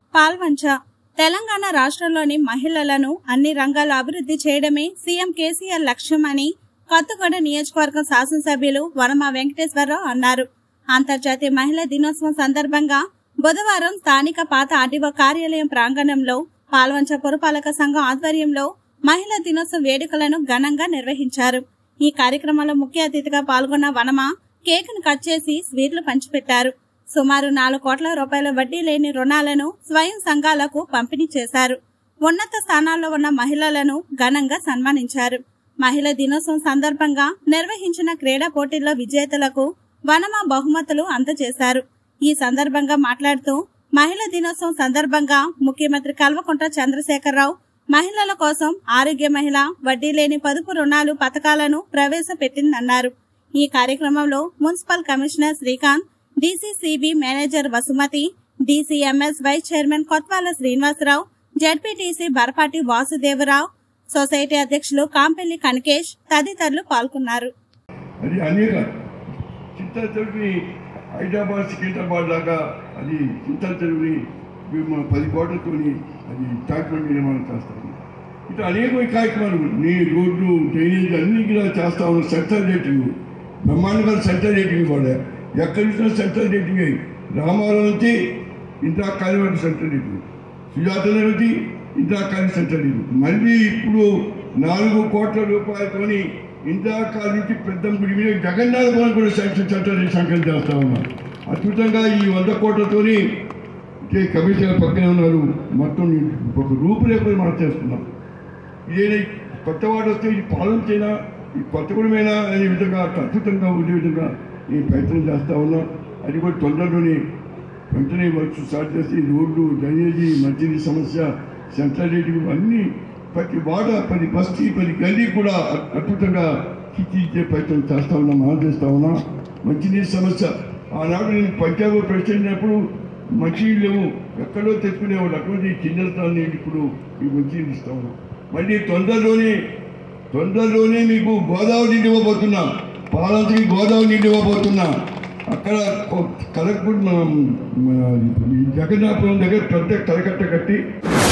పాల్వంచ తెలంగాణ రాష్ట్రంలోని మహిళలను అన్ని రంగాల్లో అభివృద్ధి చేయడమే సీఎం కేసీఆర్ లక్ష్యమని కొత్తగూడ నియోజకవర్గం శాసనసభ్యులు వనమ వెంకటేశ్వరరావు అన్నారు అంతర్జాతీయ మహిళా దినోత్సవం సందర్భంగా బుధవారం స్థానిక పాత ఆర్డీఓ కార్యాలయం ప్రాంగణంలో పాల్వంచ పురపాలక సంఘం ఆధ్వర్యంలో మహిళా దినోత్సవం వేడుకలను ఘనంగా నిర్వహించారు ఈ కార్యక్రమంలో ముఖ్య అతిథిగా పాల్గొన్న వనమ కేకును కట్ చేసి స్వీట్లు పంచిపెట్టారు సుమారు నాలుగు కోట్ల రూపాయల వడ్డీ లేని రుణాలను స్వయం సంఘాలకు పంపిణీ చేశారు ఉన్నత స్థానాల్లో ఉన్న మహిళలను ఘనంగా సన్మానించారు మహిళా దినోత్సవం సందర్భంగా నిర్వహించిన క్రీడా పోటీల్లో విజేతలకు వనమ బహుమతులు అందజేశారు ఈ సందర్భంగా మాట్లాడుతూ మహిళా దినోత్సవం సందర్భంగా ముఖ్యమంత్రి కల్వకుంట్ల చంద్రశేఖరరావు మహిళల కోసం ఆరోగ్య మహిళ వడ్డీ లేని పొదుపు రుణాలు పథకాలను ప్రవేశపెట్టిందన్నారు ఈ కార్యక్రమంలో municipal commissioner Srikanth DCCB manager Vasumathi DCMS vice chairman Kotwala Srinivasarao ZPTC Barapati Vasudevarao society అధ్యక్షులు కాంపెల్లి కనకేష్ తదితరులు పాల్గొన్నారు అది అనేక చింతా చెరువుని హైదరాబాద్ సికింద్రాబాద్ లాగా అది చింతా చెరువుని మేము పది కోట్లతోని అది డాక్యుమెంట్ నిర్మాణం చేస్తాము ఇట్లా అనేక కార్యక్రమాలు నీ రోడ్లు డ్రైనేజ్ అన్ని కూడా చేస్తా ఉన్నాం సెంట్రల్ రేటింగ్ బ్రహ్మాండంగా సెంట్రల్ రేటింగ్ కూడా ఎక్కడ చూసినా సెంట్రల్ రేటింగ్ రామారావు నుంచి ఇందిరా కాళీ వరకు సెంట్రల్ రేటింగ్ సుజాత నుంచి ఇందిరా కాళీ సెంట్రల్ రేటింగ్ మళ్ళీ ఇప్పుడు నాలుగు కోట్ల రూపాయలతోని ఇందిరాకాల నుంచి పెద్ద గుడి మీద జగన్నాథ భవన్ కూడా శాంక్షన్ సెంటర్ సంకలనం చేస్తా ఉన్నాం అద్భుతంగా ఈ వంద కోట్లతోని కే కమిషనర్ పక్కనే ఉన్నారు మొత్తం ఒక రూపురేఖలు మార్చేస్తున్నాం ఇదే కొత్త వాడు వస్తే ఇది పాలించైనా ఈ కొత్తగూడమైనా అనే విధంగా అద్భుతంగా ఉండే విధంగా ఈ ప్రయత్నం చేస్తా ఉన్నాం అది కూడా తొందరలోనే వెంటనే వర్క్స్ స్టార్ట్ చేసి రోడ్లు డ్రైనేజీ మంచినీటి సమస్య సెంట్రల్ రేటింగ్ అన్నీ ప్రతి వాడ ప్రతి బస్తీ ప్రతి గల్లీ కూడా అద్- అద్భుతంగా తీర్చిదిద్దే ప్రయత్నం చేస్తా ఉన్నాం మనం చేస్తా ఉన్నాం మంచినీటి సమస్య ఆనాడు నేను పంజాబ్ ప్రెసిడెంట్ అయినప్పుడు మంచినీళ్ళు లేవు ఎక్కడో తెచ్చుకునేవాళ్ళు అటువంటి చిన్న స్థానం ఇప్పుడు ఈ మంచినీళ్ళు ఇస్తా ఉన్నాం మళ్ళీ తొందరలోనే తొందరలోనే మీకు గోదావరి నీళ్ళు ఇవ్వబోతున్నాం పాలంతకి గోదావరి నీళ్ళు ఇవ్వబోతున్నాం అక్కడ కలెక్టర్ జగన్నాపురం దగ్గర పెద్ద కలకట్ట కట్టి